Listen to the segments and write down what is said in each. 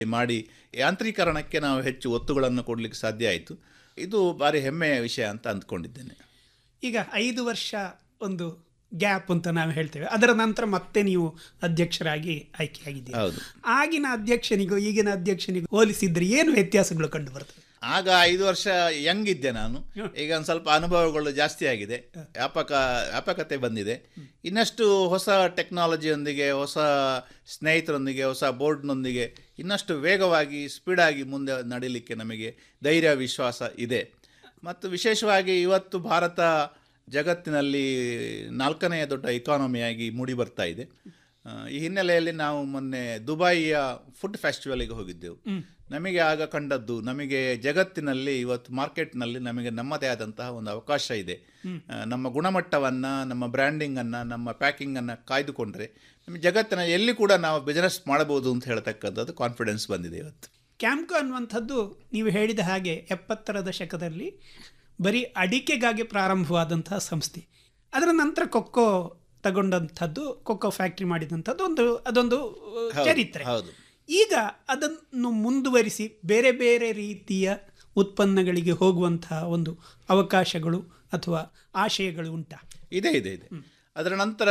ಮಾಡಿ ಯಾಂತ್ರೀಕರಣಕ್ಕೆ ನಾವು ಹೆಚ್ಚು ಒತ್ತುಗಳನ್ನು ಕೊಡಲಿಕ್ಕೆ ಸಾಧ್ಯ ಆಯಿತು ಇದು ಭಾರಿ ಹೆಮ್ಮೆಯ ವಿಷಯ ಅಂತ ಅಂದ್ಕೊಂಡಿದ್ದೇನೆ ಈಗ ಐದು ವರ್ಷ ಒಂದು ಗ್ಯಾಪ್ ಅಂತ ನಾವು ಹೇಳ್ತೇವೆ ಅದರ ನಂತರ ಮತ್ತೆ ನೀವು ಅಧ್ಯಕ್ಷರಾಗಿ ಆಯ್ಕೆಯಾಗಿದ್ದೀರಿ ಹೌದು ಆಗಿನ ಅಧ್ಯಕ್ಷನಿಗೂ ಈಗಿನ ಅಧ್ಯಕ್ಷನಿಗೂ ಹೋಲಿಸಿದ್ರೆ ಏನು ವ್ಯತ್ಯಾಸಗಳು ಕಂಡು ಬರ್ತದೆ ಆಗ ಐದು ವರ್ಷ ಯಂಗ್ ಇದ್ದೆ ನಾನು ಈಗ ಒಂದು ಸ್ವಲ್ಪ ಅನುಭವಗಳು ಜಾಸ್ತಿ ಆಗಿದೆ ವ್ಯಾಪಕ ವ್ಯಾಪಕತೆ ಬಂದಿದೆ ಇನ್ನಷ್ಟು ಹೊಸ ಟೆಕ್ನಾಲಜಿಯೊಂದಿಗೆ ಹೊಸ ಸ್ನೇಹಿತರೊಂದಿಗೆ ಹೊಸ ಬೋರ್ಡ್ನೊಂದಿಗೆ ಇನ್ನಷ್ಟು ವೇಗವಾಗಿ ಸ್ಪೀಡಾಗಿ ಮುಂದೆ ನಡೀಲಿಕ್ಕೆ ನಮಗೆ ಧೈರ್ಯ ವಿಶ್ವಾಸ ಇದೆ ಮತ್ತು ವಿಶೇಷವಾಗಿ ಇವತ್ತು ಭಾರತ ಜಗತ್ತಿನಲ್ಲಿ ನಾಲ್ಕನೆಯ ದೊಡ್ಡ ಇಕಾನಮಿಯಾಗಿ ಮೂಡಿ ಬರ್ತಾ ಇದೆ ಆ, ಈ ಹಿನ್ನೆಲೆಯಲ್ಲಿ ನಾವು ಮೊನ್ನೆ ದುಬೈಯ ಫುಡ್ ಫೆಸ್ಟಿವಲಿಗೆ ಹೋಗಿದ್ದೆವು ನಮಗೆ ಆಗ ಕಂಡದ್ದು ನಮಗೆ ಜಗತ್ತಿನಲ್ಲಿ ಇವತ್ತು ಮಾರ್ಕೆಟ್ನಲ್ಲಿ ನಮಗೆ ನಮ್ಮದೇ ಆದಂತಹ ಒಂದು ಅವಕಾಶ ಇದೆ ಆ, ನಮ್ಮ ಗುಣಮಟ್ಟವನ್ನು ನಮ್ಮ ಬ್ರ್ಯಾಂಡಿಂಗನ್ನು ನಮ್ಮ ಪ್ಯಾಕಿಂಗನ್ನು ಕಾಯ್ದುಕೊಂಡ್ರೆ ನಮಗೆ ಜಗತ್ತಿನ ಎಲ್ಲಿ ಕೂಡ ನಾವು ಬಿಸ್ನೆಸ್ ಮಾಡಬಹುದು ಅಂತ ಹೇಳ್ತಕ್ಕಂಥದ್ದು ಕಾನ್ಫಿಡೆನ್ಸ್ ಬಂದಿದೆ ಇವತ್ತು ಕ್ಯಾಂಪ್ಕೋ ಅನ್ನುವಂಥದ್ದು ನೀವು ಹೇಳಿದ ಹಾಗೆ ಎಪ್ಪತ್ತರ ದಶಕದಲ್ಲಿ ಬರೀ ಅಡಿಕೆಗಾಗಿ ಪ್ರಾರಂಭವಾದಂತಹ ಸಂಸ್ಥೆ ಅದರ ನಂತರ ಕೊಕ್ಕೋ ತಗೊಂಡಂಥದ್ದು ಕೊಕ್ಕೋ ಫ್ಯಾಕ್ಟ್ರಿ ಮಾಡಿದಂಥದ್ದು ಒಂದು ಅದೊಂದು ಅಹ್, ಹೌದು, ಚರಿತ್ರೆ ಹೌದು. ಈಗ ಅದನ್ನು ಮುಂದುವರಿಸಿ ಬೇರೆ ಬೇರೆ ರೀತಿಯ ಉತ್ಪನ್ನಗಳಿಗೆ ಹೋಗುವಂತಹ ಒಂದು ಅವಕಾಶಗಳು ಅಥವಾ ಆಶಯಗಳು ಉಂಟಾ ಇದೆ ಇದೆ ಇದೆ ಅದರ ನಂತರ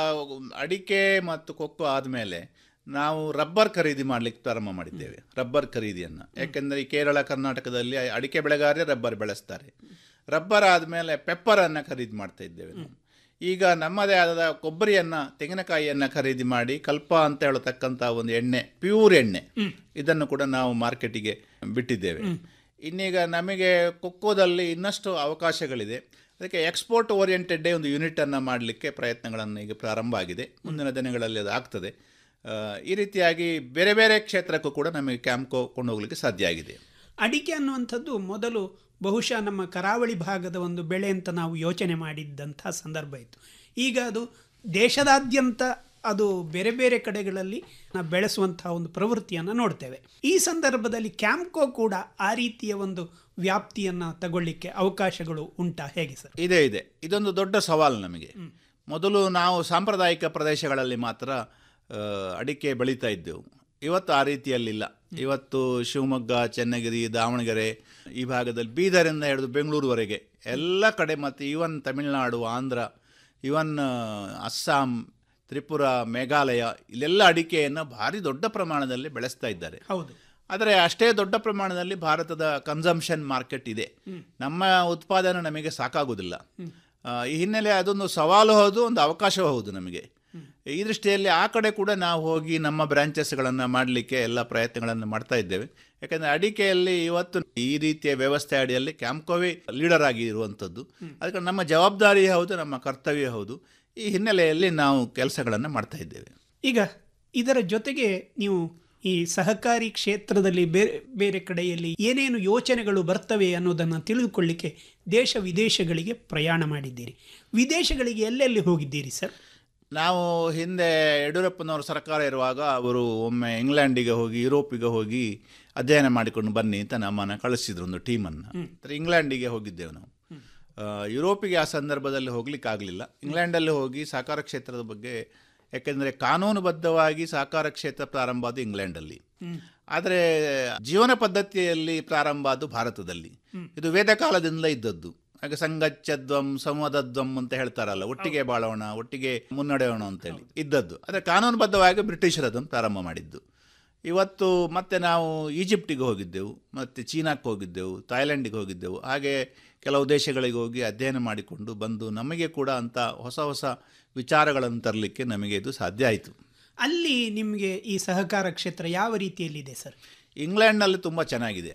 ಅಡಿಕೆ ಮತ್ತು ಕೊಕ್ಕೋ ಆದಮೇಲೆ ನಾವು ರಬ್ಬರ್ ಖರೀದಿ ಮಾಡಲಿಕ್ಕೆ ಪ್ರಾರಂಭ ಮಾಡಿದ್ದೇವೆ ರಬ್ಬರ್ ಖರೀದಿಯನ್ನು ಯಾಕೆಂದರೆ ಈ ಕೇರಳ ಕರ್ನಾಟಕದಲ್ಲಿ ಅಡಿಕೆ ಬೆಳೆಗಾರರೇ ರಬ್ಬರ್ ಬೆಳೆಸ್ತಾರೆ ರಬ್ಬರ್ ಆದಮೇಲೆ ಪೆಪ್ಪರನ್ನು ಖರೀದಿ ಮಾಡ್ತಾ ಇದ್ದೇವೆ ನಾವು ಈಗ ನಮ್ಮದೇ ಆದ ಕೊಬ್ಬರಿಯನ್ನು ತೆಂಗಿನಕಾಯಿಯನ್ನು ಖರೀದಿ ಮಾಡಿ ಕಲ್ಪ ಅಂತ ಹೇಳತಕ್ಕಂಥ ಒಂದು ಎಣ್ಣೆ ಪ್ಯೂರ್ ಎಣ್ಣೆ ಇದನ್ನು ಕೂಡ ನಾವು ಮಾರ್ಕೆಟಿಗೆ ಬಿಟ್ಟಿದ್ದೇವೆ ಇನ್ನೀಗ ನಮಗೆ ಕೊಕ್ಕೋದಲ್ಲಿ ಇನ್ನಷ್ಟು ಅವಕಾಶಗಳಿದೆ ಅದಕ್ಕೆ ಎಕ್ಸ್ಪೋರ್ಟ್ ಓರಿಯೆಂಟೆಡ್ ಒಂದು ಯೂನಿಟನ್ನು ಮಾಡಲಿಕ್ಕೆ ಪ್ರಯತ್ನಗಳನ್ನು ಈಗ ಪ್ರಾರಂಭ ಆಗಿದೆ ಮುಂದಿನ ದಿನಗಳಲ್ಲಿ ಅದು ಆಗ್ತದೆ ಆ, ಈ ರೀತಿಯಾಗಿ ಬೇರೆ ಬೇರೆ ಕ್ಷೇತ್ರಕ್ಕೂ ಕೂಡ ನಮಗೆ ಕ್ಯಾಂಪ್ಕೋ ಕೊಂಡೋಗ್ಲಿಕ್ಕೆ ಸಾಧ್ಯ ಆಗಿದೆ ಅಡಿಕೆ ಅನ್ನುವಂಥದ್ದು ಮೊದಲು ಬಹುಶಃ ನಮ್ಮ ಕರಾವಳಿ ಭಾಗದ ಒಂದು ಬೆಳೆ ಅಂತ ನಾವು ಯೋಚನೆ ಮಾಡಿದ್ದಂಥ ಸಂದರ್ಭ ಇತ್ತು ಈಗ ಅದು ದೇಶದಾದ್ಯಂತ ಅದು ಬೇರೆ ಬೇರೆ ಕಡೆಗಳಲ್ಲಿ ನಾವು ಬೆಳೆಸುವಂತಹ ಒಂದು ಪ್ರವೃತ್ತಿಯನ್ನು ನೋಡ್ತೇವೆ ಈ ಸಂದರ್ಭದಲ್ಲಿ ಕ್ಯಾಂಪ್ಕೋ ಕೂಡ ಆ ರೀತಿಯ ಒಂದು ವ್ಯಾಪ್ತಿಯನ್ನು ತಗೊಳ್ಳಿಕ್ಕೆ ಅವಕಾಶಗಳು ಉಂಟಾ ಹೇಗೆ ಸರ್ ಇದೆ ಇದೆ ಇದೊಂದು ದೊಡ್ಡ ಸವಾಲು ನಮಗೆ ಮೊದಲು ನಾವು ಸಾಂಪ್ರದಾಯಿಕ ಪ್ರದೇಶಗಳಲ್ಲಿ ಮಾತ್ರ ಆ, ಅಡಿಕೆ ಬೆಳೀತಾ ಇದ್ದೆವು ಇವತ್ತು ಆ ರೀತಿಯಲ್ಲಿಲ್ಲ ಇವತ್ತು ಶಿವಮೊಗ್ಗ ಚೆನ್ನಗಿರಿ ದಾವಣಗೆರೆ ಈ ಭಾಗದಲ್ಲಿ ಬೀದರಿಂದ ಹಿಡಿದು ಬೆಂಗಳೂರುವರೆಗೆ ಎಲ್ಲ ಕಡೆ ಮತ್ತು ಈವನ್ ತಮಿಳುನಾಡು ಆಂಧ್ರ ಇವನ್ ಅಸ್ಸಾಂ ತ್ರಿಪುರ ಮೇಘಾಲಯ ಇಲ್ಲೆಲ್ಲ ಅಡಿಕೆಯನ್ನು ಭಾರಿ ದೊಡ್ಡ ಪ್ರಮಾಣದಲ್ಲಿ ಬೆಳೆಸ್ತಾ ಇದ್ದಾರೆ ಹೌದು ಆದರೆ ಅಷ್ಟೇ ದೊಡ್ಡ ಪ್ರಮಾಣದಲ್ಲಿ ಭಾರತದ ಕನ್ಸಂಪ್ಷನ್ ಮಾರ್ಕೆಟ್ ಇದೆ ನಮ್ಮ ಉತ್ಪಾದನೆ ನಮಗೆ ಸಾಕಾಗುವುದಿಲ್ಲ ಆ, ಈ ಹಿನ್ನೆಲೆ ಅದೊಂದು ಸವಾಲು ಹೌದು ಒಂದು ಅವಕಾಶ ಹೌದು ನಮಗೆ ಈ ದೃಷ್ಟಿಯಲ್ಲಿ ಆ ಕಡೆ ಕೂಡ ನಾವು ಹೋಗಿ ನಮ್ಮ ಬ್ರಾಂಚಸ್ಗಳನ್ನು ಮಾಡಲಿಕ್ಕೆ ಎಲ್ಲ ಪ್ರಯತ್ನಗಳನ್ನು ಮಾಡ್ತಾ ಇದ್ದೇವೆ ಯಾಕಂದರೆ ಅಡಿಕೆಯಲ್ಲಿ ಇವತ್ತು ಈ ರೀತಿಯ ವ್ಯವಸ್ಥೆ ಅಡಿಯಲ್ಲಿ ಕ್ಯಾಂಪ್ಕೋವೇ ಲೀಡರ್ ಆಗಿ ಇರುವಂಥದ್ದು ಅದಕ್ಕೆ ನಮ್ಮ ಜವಾಬ್ದಾರಿ ಹೌದು ನಮ್ಮ ಕರ್ತವ್ಯ ಹೌದು ಈ ಹಿನ್ನೆಲೆಯಲ್ಲಿ ನಾವು ಕೆಲಸಗಳನ್ನು ಮಾಡ್ತಾ ಇದ್ದೇವೆ ಈಗ ಇದರ ಜೊತೆಗೆ ನೀವು ಈ ಸಹಕಾರಿ ಕ್ಷೇತ್ರದಲ್ಲಿ ಬೇರೆ ಬೇರೆ ಕಡೆಯಲ್ಲಿ ಏನೇನು ಯೋಚನೆಗಳು ಬರ್ತವೆ ಅನ್ನೋದನ್ನು ತಿಳಿದುಕೊಳ್ಳಿಕ್ಕೆ ದೇಶ ವಿದೇಶಗಳಿಗೆ ಪ್ರಯಾಣ ಮಾಡಿದ್ದೀರಿ ವಿದೇಶಗಳಿಗೆ ಎಲ್ಲೆಲ್ಲಿ ಹೋಗಿದ್ದೀರಿ ಸರ್ ನಾವು ಹಿಂದೆ ಯಡಿಯೂರಪ್ಪನವರು ಸರ್ಕಾರ ಇರುವಾಗ ಅವರು ಒಮ್ಮೆ ಇಂಗ್ಲೆಂಡಿಗೆ ಹೋಗಿ ಯುರೋಪಿಗೆ ಹೋಗಿ ಅಧ್ಯಯನ ಮಾಡಿಕೊಂಡು ಬನ್ನಿ ಅಂತ ನಮ್ಮನ್ನು ಕಳಿಸಿದ್ರು ಒಂದು ಟೀಮನ್ನು ಇಂಗ್ಲೆಂಡಿಗೆ ಹೋಗಿದ್ದೆವು ನಾವು ಆ, ಯುರೋಪಿಗೆ ಆ ಸಂದರ್ಭದಲ್ಲಿ ಹೋಗ್ಲಿಕ್ಕಾಗಲಿಲ್ಲ ಇಂಗ್ಲೆಂಡಲ್ಲಿ ಹೋಗಿ ಸಹಕಾರ ಕ್ಷೇತ್ರದ ಬಗ್ಗೆ ಯಾಕೆಂದರೆ ಕಾನೂನುಬದ್ಧವಾಗಿ ಸಹಕಾರ ಕ್ಷೇತ್ರ ಪ್ರಾರಂಭ ಆದ ಇಂಗ್ಲೆಂಡಲ್ಲಿ ಆದರೆ ಜೀವನ ಪದ್ಧತಿಯಲ್ಲಿ ಪ್ರಾರಂಭ ಆದ್ದು ಭಾರತದಲ್ಲಿ ಇದು ವೇದ ಕಾಲದಿಂದಲೇ ಇದ್ದದ್ದು ಹಾಗೆ ಸಂಗಚ್ಚದ್ವಂ ಸಂವಾದದ್ವಂ ಅಂತ ಹೇಳ್ತಾರಲ್ಲ ಒಟ್ಟಿಗೆ ಬಾಳೋಣ ಒಟ್ಟಿಗೆ ಮುನ್ನಡೆಯೋಣ ಅಂತೇಳಿ ಇದ್ದದ್ದು ಆದರೆ ಕಾನೂನುಬದ್ಧವಾಗಿ ಬ್ರಿಟಿಷರು ಅದನ್ನು ಪ್ರಾರಂಭ ಮಾಡಿದ್ದು ಇವತ್ತು ಮತ್ತೆ ನಾವು ಈಜಿಪ್ಟಿಗೆ ಹೋಗಿದ್ದೆವು ಮತ್ತು ಚೀನಾಕ್ಕೆ ಹೋಗಿದ್ದೆವು ಥಾಯ್ಲೆಂಡಿಗೆ ಹೋಗಿದ್ದೆವು ಹಾಗೆ ಕೆಲವು ದೇಶಗಳಿಗೆ ಹೋಗಿ ಅಧ್ಯಯನ ಮಾಡಿಕೊಂಡು ಬಂದು ನಮಗೆ ಕೂಡ ಅಂಥ ಹೊಸ ಹೊಸ ವಿಚಾರಗಳನ್ನು ತರಲಿಕ್ಕೆ ನಮಗೆ ಇದು ಸಾಧ್ಯ ಆಯಿತು ಅಲ್ಲಿ ನಿಮಗೆ ಈ ಸಹಕಾರ ಕ್ಷೇತ್ರ ಯಾವ ರೀತಿಯಲ್ಲಿದೆ ಸರ್ ಇಂಗ್ಲೆಂಡ್ನಲ್ಲಿ ತುಂಬ ಚೆನ್ನಾಗಿದೆ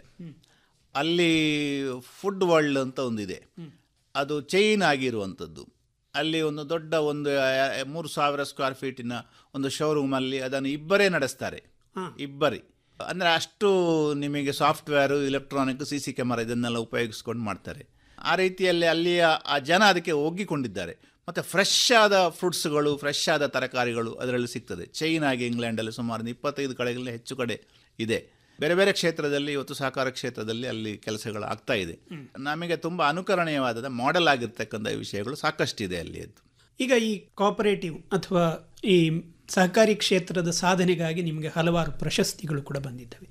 ಅಲ್ಲಿ ಫುಡ್ ವರ್ಲ್ಡ್ ಅಂತ ಒಂದಿದೆ ಅದು ಚೈನ್ ಆಗಿರುವಂಥದ್ದು ಅಲ್ಲಿ ಒಂದು ದೊಡ್ಡ ಒಂದು ಆ, ಮೂರು ಸಾವಿರ ಸ್ಕ್ವೇರ್ ಫೀಟಿನ ಒಂದು ಶೋರೂಮಲ್ಲಿ ಅದನ್ನು ಇಬ್ಬರೇ ನಡೆಸ್ತಾರೆ ಇಬ್ಬರಿ ಅಂದರೆ ಅಷ್ಟು ನಿಮಗೆ software electronic C C camera ಇದನ್ನೆಲ್ಲ ಉಪಯೋಗಿಸ್ಕೊಂಡು ಮಾಡ್ತಾರೆ ಆ ರೀತಿಯಲ್ಲಿ ಅಲ್ಲಿಯ ಆ ಜನ ಅದಕ್ಕೆ ಒಗ್ಗಿಕೊಂಡಿದ್ದಾರೆ ಮತ್ತು ಫ್ರೆಶ್ ಆದ ಫ್ರೂಟ್ಸ್ಗಳು ಫ್ರೆಶ್ ಆದ ತರಕಾರಿಗಳು ಅದರಲ್ಲಿ ಸಿಗ್ತದೆ ಚೈನ್ ಆಗಿ ಇಂಗ್ಲೆಂಡಲ್ಲಿ ಸುಮಾರು ಇಪ್ಪತ್ತೈದು ಕಡೆಗಳಲ್ಲಿ ಹೆಚ್ಚು ಕಡೆ ಇದೆ ಬೇರೆ ಬೇರೆ ಕ್ಷೇತ್ರದಲ್ಲಿ ಇವತ್ತು ಸಹಕಾರ ಕ್ಷೇತ್ರದಲ್ಲಿ ಅಲ್ಲಿ ಕೆಲಸಗಳು ಆಗ್ತಾ ಇದೆ ನಮಗೆ ತುಂಬ ಅನುಕರಣೀಯವಾದ ಮಾಡೆಲ್ ಆಗಿರ್ತಕ್ಕಂಥ ವಿಷಯಗಳು ಸಾಕಷ್ಟಿದೆ ಅಲ್ಲಿ ಅದು ಈಗ ಈ ಕೋಪರೇಟಿವ್ ಅಥವಾ ಈ ಸಹಕಾರಿ ಕ್ಷೇತ್ರದ ಸಾಧನೆಗಾಗಿ ನಿಮಗೆ ಹಲವಾರು ಪ್ರಶಸ್ತಿಗಳು ಕೂಡ ಬಂದಿದ್ದಾವೆ